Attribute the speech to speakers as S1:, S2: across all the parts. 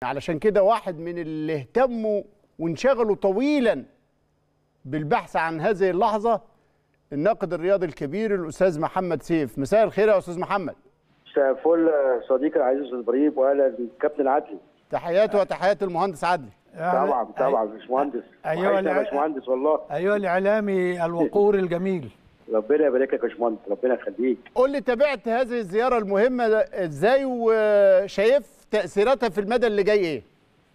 S1: علشان كده واحد من اللي اهتموا وانشغلوا طويلا بالبحث عن هذه اللحظة الناقد الرياضي الكبير الأستاذ محمد سيف مساء الخير يا أستاذ محمد
S2: مساء الفل صديقي العزيز استاذ ابراهيم واهلا كابتن عدلي
S1: تحياتي وتحيات المهندس عدلي
S2: طبعا طبعا باشمهندس
S3: أيوة
S2: وحشنا
S3: الع-
S2: يا باشمهندس والله
S3: ايها الاعلامي الوقور الجميل
S2: ربنا يبارك لك يا باشمهندس ربنا يخليك
S1: قول لي تابعت هذه الزيارة المهمة ده ازاي وشايف تأثيراتها في المدى اللي جاي ايه؟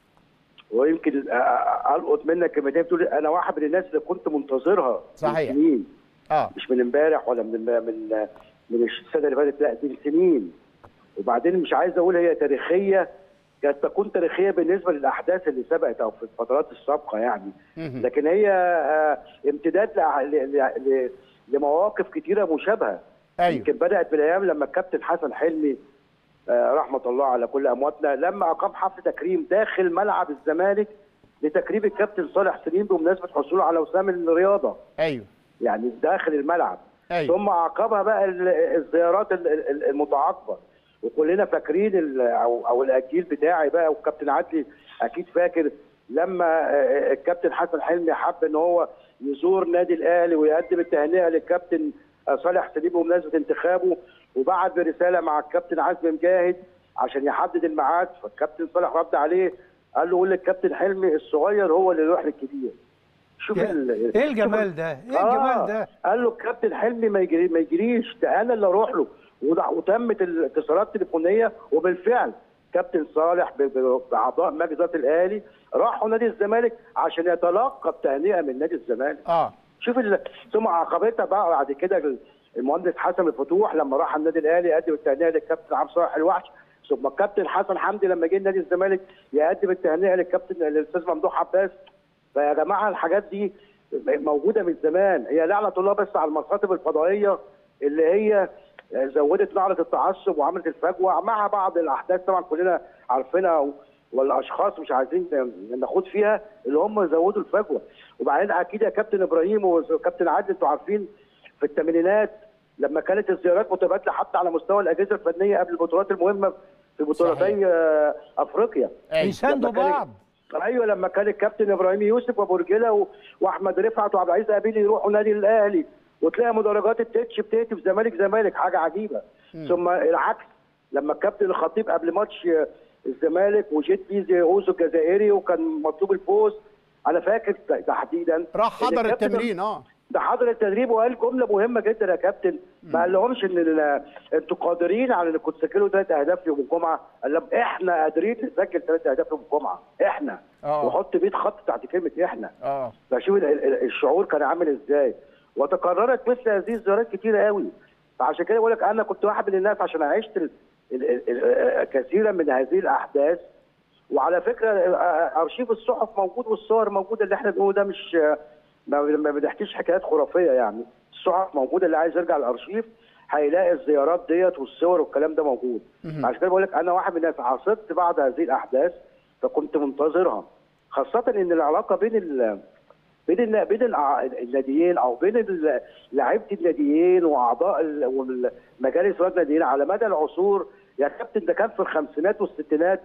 S2: ويمكن أ- أ- القط منك كلمتين بتقول انا واحد من الناس اللي كنت منتظرها
S1: صحيح.
S2: من سنين
S1: اه
S2: مش من امبارح ولا من من من السنه اللي فاتت لا دي من سنين وبعدين مش عايز اقول هي تاريخيه كانت تكون تاريخيه بالنسبه للاحداث اللي سبقت او في الفترات السابقه يعني
S1: مهم.
S2: لكن هي آه، امتداد لأ- ل- ل- ل- لمواقف كتيره مشابهه
S1: ايوه
S2: يمكن بدات بالايام لما الكابتن حسن حلمي آه، رحمه الله على كل امواتنا لما اقام حفل تكريم داخل ملعب الزمالك لتكريم الكابتن صالح سليم بمناسبه حصوله على وسام الرياضه
S1: ايوه
S2: يعني داخل الملعب
S1: ايوه
S2: ثم عقبها بقى ال- الزيارات ال- ال- المتعاقبه وكلنا فاكرين ال- او او الجيل بتاعي بقى والكابتن عدلي اكيد فاكر لما آه، الكابتن حسن حلمي حب ان هو يزور نادي الاهلي ويقدم التهنئه للكابتن آه، صالح سليم بمناسبه انتخابه وبعت برساله مع الكابتن عزمي مجاهد عشان يحدد الميعاد فالكابتن صالح رد عليه قال له قول للكابتن حلمي الصغير هو اللي يروح للكبير شوف
S3: يا-
S2: ال-
S3: ايه الجمال ده ايه الجمال ده
S2: قال له الكابتن حلمي ما يجري ما يجريش ده انا اللي اروح له وده- وتمت الاتصالات التليفونيه وبالفعل كابتن صالح ب- ب- باعضاء مجلس اداره الاهلي راحوا نادي الزمالك عشان يتلقى التهنئه من نادي الزمالك
S1: اه
S2: شوف ال- ثم عقبتها بقى بعد كده المهندس حسن الفتوح لما راح النادي الاهلي يقدم التهنئه للكابتن عبد صالح الوحش ثم الكابتن حسن حمدي لما جه نادي الزمالك يقدم التهنئه للكابتن للاستاذ ممدوح عباس فيا جماعه الحاجات دي موجوده من زمان هي لعنه الله بس على المصاطب الفضائيه اللي هي زودت نعره التعصب وعملت الفجوه مع بعض الاحداث طبعا كلنا عارفينها والاشخاص مش عايزين ناخد فيها اللي هم زودوا الفجوه وبعدين اكيد يا كابتن ابراهيم وكابتن عادل انتوا عارفين في الثمانينات لما كانت الزيارات متبادله حتى على مستوى الاجهزه الفنيه قبل البطولات المهمه في بطولتي آه، افريقيا
S1: ايوه
S3: بيساندوا
S2: لما كان-
S3: بعض
S2: ايوه لما كان الكابتن ابراهيم يوسف وابو رجيله و- واحمد رفعت وعبد العزيز قابيل يروحوا نادي الاهلي وتلاقي مدرجات التتش بتهتف زمالك زمالك حاجه عجيبه ثم العكس لما الكابتن الخطيب قبل ماتش الزمالك وجيت بيزي اوزو الجزائري وكان مطلوب الفوز انا فاكر تحديدا
S1: راح
S2: إن
S1: حضر
S2: الكابتن
S1: التمرين اه
S2: ده حضر التدريب وقال جمله مهمه جدا يا كابتن ما قالهمش ان ال- انتوا قادرين على انكم تسجلوا ثلاث اهداف يوم الجمعه قال لهم احنا قادرين نسجل ثلاث اهداف يوم الجمعه احنا
S1: آه.
S2: وحط 100 خط تحت كلمه احنا
S1: اه
S2: فشوف ال- ال- الشعور كان عامل ازاي وتكررت مثل هذه الزيارات كتيره قوي فعشان كده بقول لك انا كنت واحد من الناس عشان عشت ال- ال- ال- ال- كثيرا من هذه الاحداث وعلى فكره آه، ارشيف الصحف موجود والصور موجوده اللي احنا بنقوله ده مش آه، ما ما بنحكيش حكايات خرافيه يعني الصحف موجوده اللي عايز يرجع الارشيف هيلاقي الزيارات ديت والصور والكلام ده موجود عشان كده بقول لك انا واحد من الناس عاصرت بعض هذه الاحداث فكنت منتظرها خاصه ان العلاقه بين ال بين النا- بين الع- الناديين او بين ال- لعيبه الناديين واعضاء ال- والمجالس رياض الناديين على مدى العصور يا كابتن ده كان في الخمسينات والستينات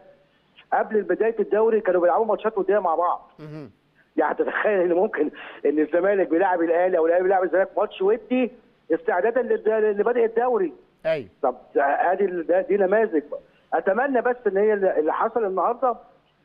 S2: قبل بدايه الدوري كانوا بيلعبوا ماتشات وديه مع بعض
S1: مهم.
S2: يعني تتخيل ان ممكن ان الزمالك بيلعب الاهلي او الاهلي بيلعب الزمالك ماتش ودي استعدادا للد- لبدء الدوري
S1: ايوه
S2: طب ادي ال- ده- دي نماذج اتمنى بس ان هي اللي اللي حصل النهارده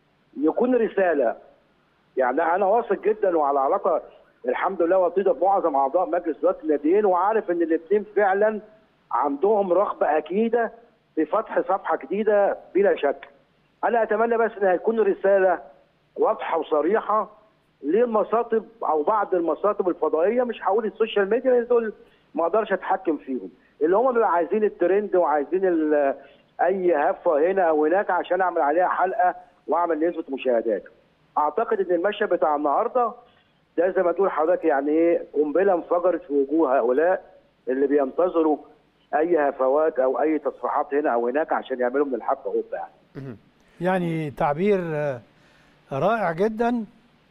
S2: يكون رساله يعني انا واثق جدا وعلى علاقه الحمد لله وطيده بمعظم اعضاء مجلس اداره الناديين وعارف ان الاثنين فعلا عندهم رغبه اكيده في فتح صفحه جديده بلا شك. انا اتمنى بس ان يكون رساله واضحه وصريحه للمصاطب او بعض المصاطب الفضائيه مش هقول السوشيال ميديا لان دول ما اقدرش اتحكم فيهم اللي هم بيبقوا عايزين الترند وعايزين ال- اي هفه هنا او هناك عشان اعمل عليها حلقه واعمل نسبه مشاهدات. اعتقد ان المشهد بتاع النهارده ده زي ما تقول حضرتك يعني ايه قنبله انفجرت في وجوه هؤلاء اللي بينتظروا اي هفوات او اي تصريحات هنا او هناك عشان يعملوا من الحبه هوب يعني.
S3: يعني تعبير آه، رائع جدا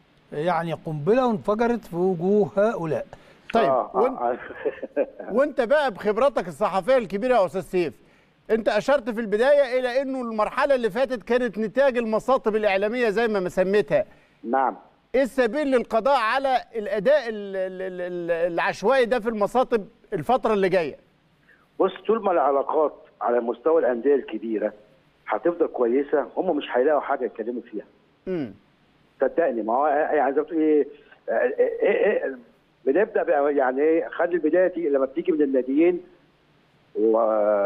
S3: يعني قنبله انفجرت في وجوه هؤلاء
S1: طيب
S2: آه،
S1: وانت,
S2: آه.
S1: وانت بقى بخبرتك الصحفيه الكبيره يا استاذ سيف انت اشرت في البدايه الى انه المرحله اللي فاتت كانت نتاج المصاطب الاعلاميه زي ما سميتها
S2: نعم
S1: ايه السبيل للقضاء على الاداء ال- ال- ال- العشوائي ده في المصاطب الفتره اللي جايه
S2: بص طول ما العلاقات على مستوى الانديه الكبيره هتفضل كويسه هم مش هيلاقوا حاجه يتكلموا فيها
S1: امم
S2: صدقني ما هو يعني زي ما بتقول ايه إيه- إيه- إيه بنبدا بقى يعني ايه خلي البدايه تيجي لما بتيجي من الناديين و...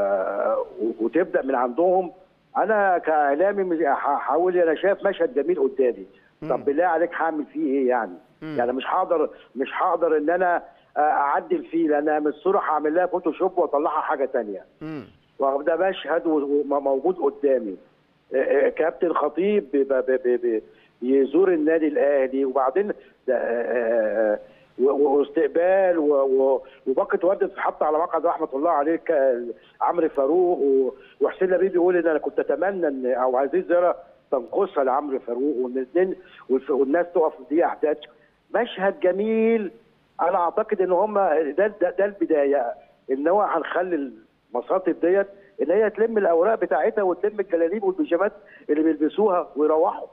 S2: وتبدا من عندهم انا كاعلامي مش- هحاول انا شايف مشهد جميل قدامي طب بالله عليك هعمل فيه ايه يعني؟ يعني مش هقدر مش هقدر ان انا اعدل فيه لان أنا من الصوره هعمل لها فوتوشوب واطلعها حاجه ثانيه
S1: امم
S2: وده مشهد و- وموجود قدامي آه، آه، كابتن خطيب بيبقى- بي- بي- بي- بيزور النادي الاهلي وبعدين ده، آه، آه، و- و- واستقبال و- و- وباقة ورد اتحط على مقعد رحمه الله عليه ك- عمرو فاروق و- وحسين لبيب بيقول ان انا كنت اتمنى ان او عايزين زياره تنقصها لعمرو فاروق وان الاثنين والف- والناس تقف دي احداث مشهد جميل انا اعتقد ان هم ده, ده, ده البدايه ان هو هنخلي المصاطب ديت ان هي تلم الاوراق بتاعتها وتلم الجلاليب والبيجامات اللي بيلبسوها ويروحوا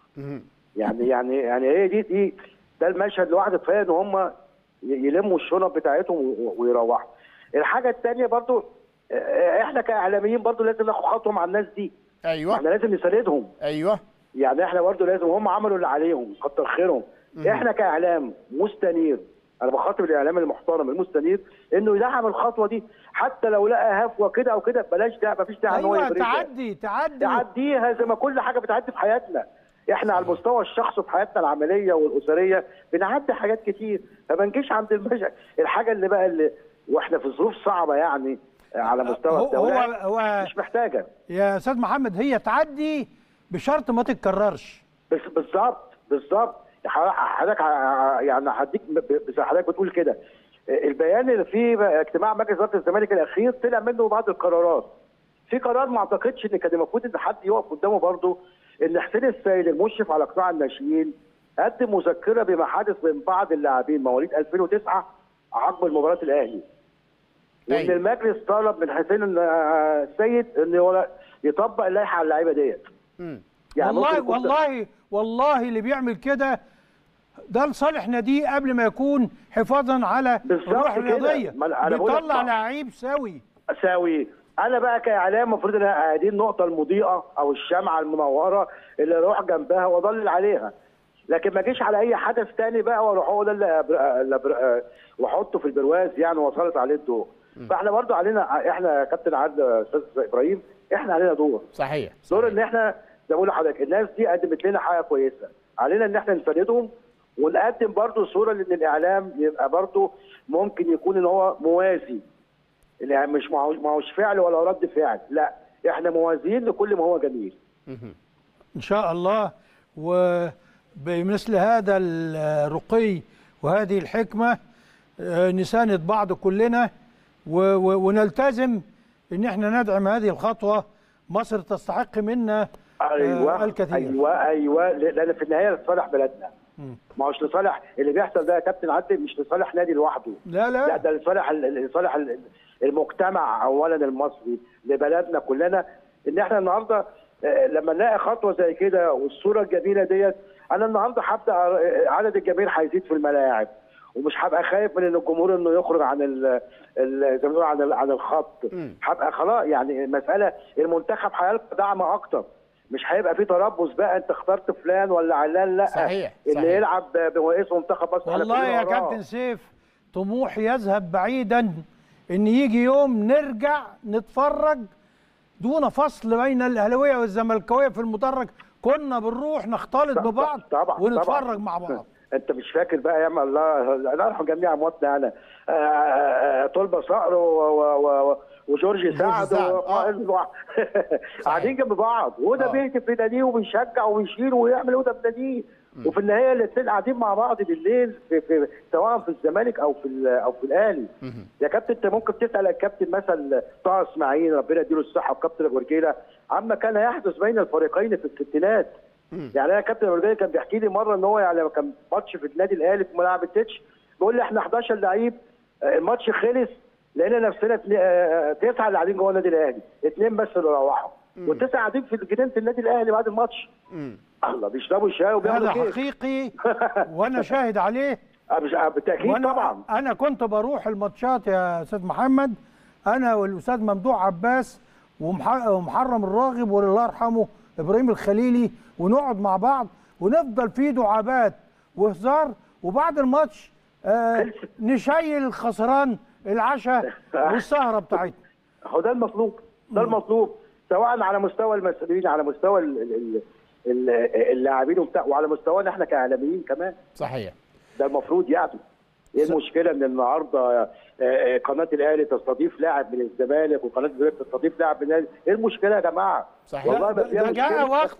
S2: يعني يعني يعني هي دي دي ده المشهد لوحده كفايه ان هم يلموا الشنط بتاعتهم و- ويروحوا الحاجه الثانيه برضو آه، احنا كاعلاميين برضو لازم ناخد خطوه مع الناس دي
S1: ايوه
S2: احنا لازم نساندهم
S1: ايوه
S2: يعني احنا برضه لازم هم عملوا اللي عليهم كتر خيرهم احنا كاعلام مستنير انا بخاطب الاعلام المحترم المستنير انه يدعم الخطوه دي حتى لو لقى هفوه كده او كده بلاش ده مفيش داعي ان هو
S3: ايوه
S2: يبرزها.
S3: تعدي تعدي
S2: تعديها زي ما كل حاجه بتعدي في حياتنا احنا على المستوى الشخصي في حياتنا العمليه والاسريه بنعدي حاجات كتير فما نجيش عند المشهد الحاجه اللي بقى اللي واحنا في ظروف صعبه يعني على مستوى
S3: هو-
S2: الدوله
S3: هو- هو-
S2: مش محتاجه
S3: يا استاذ محمد هي تعدي بشرط ما تتكررش
S2: بس بالظبط بالظبط حضرتك ع- يعني هديك ب- بس حضرتك بتقول كده البيان اللي في اجتماع مجلس اداره الزمالك الاخير طلع منه بعض القرارات في قرار ما اعتقدش ان كان المفروض ان حد يقف قدامه برضه ان حسين السيد المشرف على قطاع الناشئين قدم مذكره بما حدث من بعض اللاعبين مواليد 2009 عقب مباراه الاهلي وان
S1: أيوة.
S2: المجلس طلب من حسين السيد انه هو يطبق اللائحه على اللعيبه ديت
S1: امم
S2: يعني ممكن
S3: والله
S2: يكون ده-
S3: والله والله اللي بيعمل كده ده لصالح ناديه قبل ما يكون حفاظا على
S2: بالظبط
S3: الروح
S2: كده.
S3: الرياضيه
S2: ما أنا- أنا بقول لك
S3: بيطلع
S2: صح.
S3: لعيب سوي
S2: اساوي انا بقى كاعلام المفروض ان أنا هذه النقطه المضيئه او الشمعه المنوره اللي اروح جنبها واضلل عليها لكن ما اجيش على اي حدث تاني بقى واروح هو ده اللي أبر- اللي أبر- واحطه في البرواز يعني وصلت عليه الضوء فاحنا برضو علينا احنا يا كابتن عادل استاذ ابراهيم احنا علينا دور
S1: صحيح
S2: دور ان احنا زي ما بقول لحضرتك الناس دي قدمت لنا حاجه كويسه علينا ان احنا نساندهم ونقدم برضو صوره لان الاعلام يبقى برضو ممكن يكون ان هو موازي يعني مش ما هوش- ما هوش فعل ولا رد فعل لا احنا موازيين لكل ما هو جميل
S3: ان شاء الله وبمثل هذا الرقي وهذه الحكمه آه، نساند بعض كلنا و- و- ونلتزم ان احنا ندعم هذه الخطوه مصر تستحق منا آه،
S2: ايوه
S3: الكثير
S2: ايوه ايوه لان في النهايه لصالح بلدنا ما هوش لصالح اللي بيحصل ده يا كابتن عادل مش لصالح نادي لوحده
S3: لا
S2: لا
S3: لا
S2: ده لصالح ال- لصالح ال- المجتمع اولا المصري لبلدنا كلنا ان احنا النهارده آه، لما نلاقي خطوه زي كده والصوره الجميله ديت انا النهارده هبدا آه، عدد الجماهير هيزيد في الملاعب ومش هبقى خايف من ان الجمهور انه يخرج عن ال ال- زي ما بنقول عن ال- عن الخط هبقى خلاص يعني المساله المنتخب هيلقى دعم اكتر مش هيبقى في تربص بقى انت اخترت فلان ولا علان لا
S1: صحيح،
S2: اللي
S1: صحيح.
S2: يلعب برئيس منتخب مصر إحنا
S3: والله
S2: كلنا
S3: يا
S2: وراه.
S3: كابتن سيف طموح يذهب بعيدا ان يجي يوم نرجع نتفرج دون فصل بين الاهلاويه والزملكاويه في المدرج كنا بنروح نختلط ببعض
S2: طبعا
S3: ونتفرج
S2: طبعا.
S3: مع بعض
S2: انت مش فاكر بقى يا الله الله يرحم جميع امواتنا انا آه، آه، آه، طلبه صقر و- و- و- وجورج سعد
S1: سعد،
S2: و-
S1: آه.
S2: قاعدين جنب بعض وده
S1: آه.
S2: بيهتف في ناديه وبيشجع وبيشيل ويعمل وده في ناديه وفي النهايه الاثنين قاعدين مع بعض بالليل في, في سواء في الزمالك او في ال- او في الاهلي يا كابتن انت ممكن تسال الكابتن مثلا طه اسماعيل ربنا يديله الصحه وكابتن ابو رجيله عما كان يحدث بين الفريقين في الستينات يعني انا كابتن ابو رجيله كان بيحكي لي مره ان هو يعني لما كان ماتش في النادي الاهلي في ملعب التتش بيقول لي احنا 11 لعيب آه، الماتش خلص لقينا نفسنا اتنين- آه، تسعه اللي قاعدين جوه النادي الاهلي اثنين بس اللي روحوا والتسعه قاعدين في جنينه النادي الاهلي بعد الماتش الله بيشربوا الشاي وبياخدوا
S3: هذا
S2: كيك
S3: حقيقي وانا شاهد عليه
S2: آه، مش- آه، بالتاكيد
S3: وانا
S2: طبعا
S3: انا كنت بروح الماتشات يا استاذ محمد انا والاستاذ ممدوح عباس ومح- ومحرم الراغب والله يرحمه ابراهيم الخليلي ونقعد مع بعض ونفضل في دعابات وهزار وبعد الماتش آه نشيل الخسران العشاء والسهره بتاعتنا
S2: هو ده المطلوب ده المطلوب سواء على مستوى المسؤولين على مستوى ال- ال- ال- اللاعبين وبتاع وعلى مستوانا احنا كاعلاميين كمان
S1: صحيح
S2: ده المفروض يعني ايه المشكله ان النهارده آه، آه، قناه الاهلي تستضيف لاعب من الزمالك وقناه الزمالك تستضيف لاعب من الاهلي ايه المشكله يا جماعه
S1: صحيح.
S2: والله ما
S3: ده-
S2: فيها
S3: ده جاء
S2: مشكلة.
S3: وقت.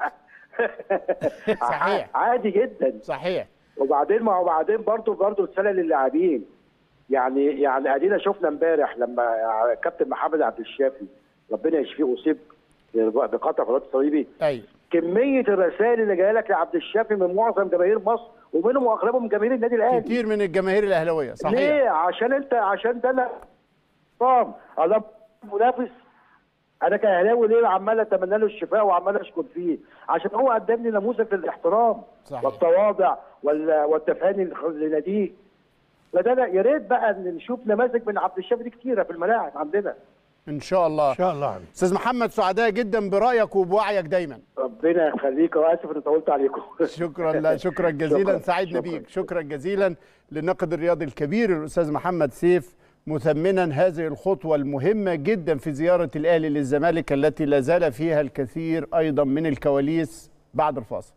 S1: صحيح.
S2: عادي جدا
S1: صحيح
S2: وبعدين ما وبعدين برضه برضه رساله للاعبين يعني يعني ادينا شفنا امبارح لما كابتن محمد عبد الشافي ربنا يشفيه اصيب بقطع في الرباط الصليبي
S1: ايوه
S2: كميه الرسائل اللي جايه لك لعبد الشافي من معظم جماهير مصر ومنهم واغلبهم جماهير النادي الاهلي
S1: كتير من الجماهير الاهلاويه صحيح
S2: ليه؟ عشان انت عشان ده انا طام انا منافس انا كاهلاوي ليه عمال اتمنى له الشفاء وعمال اشكر فيه عشان هو قدم لي نموذج للاحترام
S1: صحيح.
S2: والتواضع وال- والتفاني لخ- لناديه فده أنا- يا ريت بقى ان نشوف نماذج من عبد الشافي دي كتيره في الملاعب عندنا
S1: ان شاء الله
S3: ان شاء الله حبيبي.
S1: استاذ محمد سعداء جدا برايك وبوعيك دايما
S2: ربنا يخليك واسف اني طولت عليكم
S1: شكرا لا شكرا جزيلا
S2: شكراً،
S1: سعدنا
S2: شكراً.
S1: بيك شكرا جزيلا للناقد الرياضي الكبير الاستاذ محمد سيف مثمنا هذه الخطوه المهمه جدا في زياره الاهلي للزمالك التي لا زال فيها الكثير ايضا من الكواليس بعد الفاصل